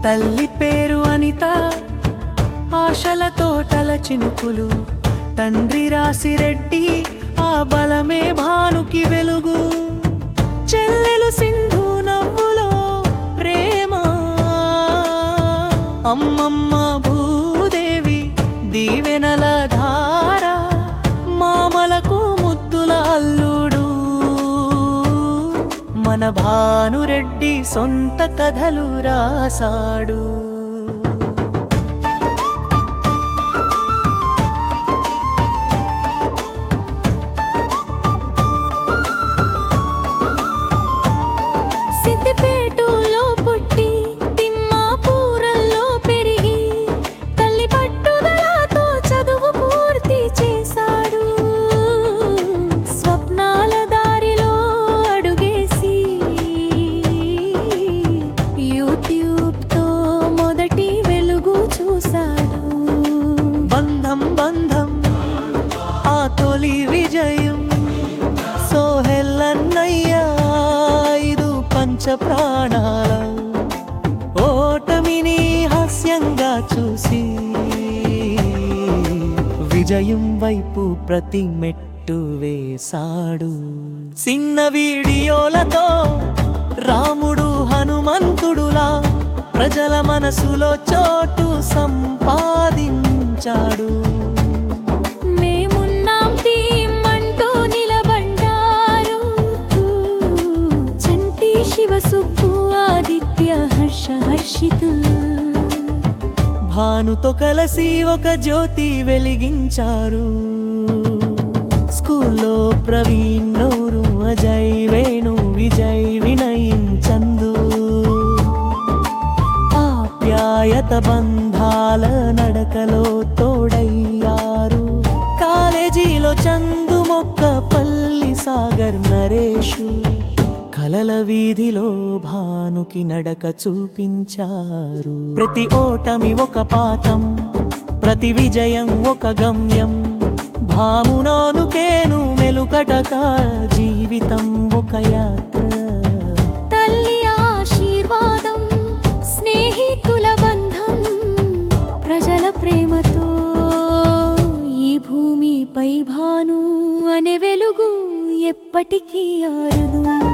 తల్లి పేరు అనిత ఆశలతో తల చినుకులు తండ్రి రాసిరెడ్డి ఆ బలమే భానుకి వెలుగు చెల్లెలు సింధు నవ్వులో ప్రేమ అమ్మమ్మ భూదేవి దీవెనల ధార మామలకు ముద్దుల అల్లుడు మన భానురెడ్డి సొంత కథలు రాసాడు సిద్దిపేటలో పుట్టి తిమ్మాపూరల్లో పెరిగి తల్లి పట్టుదలతో చదువు పూర్తి చేశాడు స్వప్నాల దారిలో అడుగేసి యూట్యూబ్తో మొదటి వెలుగు చూశాడు బంధం బంధం ఆ తొలి విజయం సోహెల్లన్నయ్య ఐదు పంచ ప్రాణాల ఓటమిని హాస్యంగా చూసి విజయం వైపు ప్రతి మెట్టు వేశాడు చిన్న వీడియోలతో రాముడు హనుమంతుడులా ప్రజల మనసులో చోటు సంపాదించాడు మేమున్నాం టీం అంటూ నిలబడ్డారు చంటి శివ సుబ్బు ఆదిత్య హర్ష హర్షితులు భానుతో కలిసి ఒక జ్యోతి వెలిగించారు స్కూల్లో ప్రవీణ్ నూరు అజయ్ వేణు విజయ్ వినయ్ చందు ఆప్యాయత బంధాల నడకలో తోడయ్యారు కాలేజీలో చందు మొక్క పల్లి సాగర్ నరేషు కలల వీధిలో భానుకి నడక చూపించారు ప్రతి ఓటమి ఒక పాఠం ప్రతి విజయం ఒక గమ్యం భామునానుకేను మెలుకటక జీవితం ఒక యాత్ర తల్లి ఆశీర్వాదం స్నేహితుల బంధం ప్రజల ప్రేమతో ఈ భూమిపై భాను అనే వెలుగు ఎప్పటికీ ఆరదు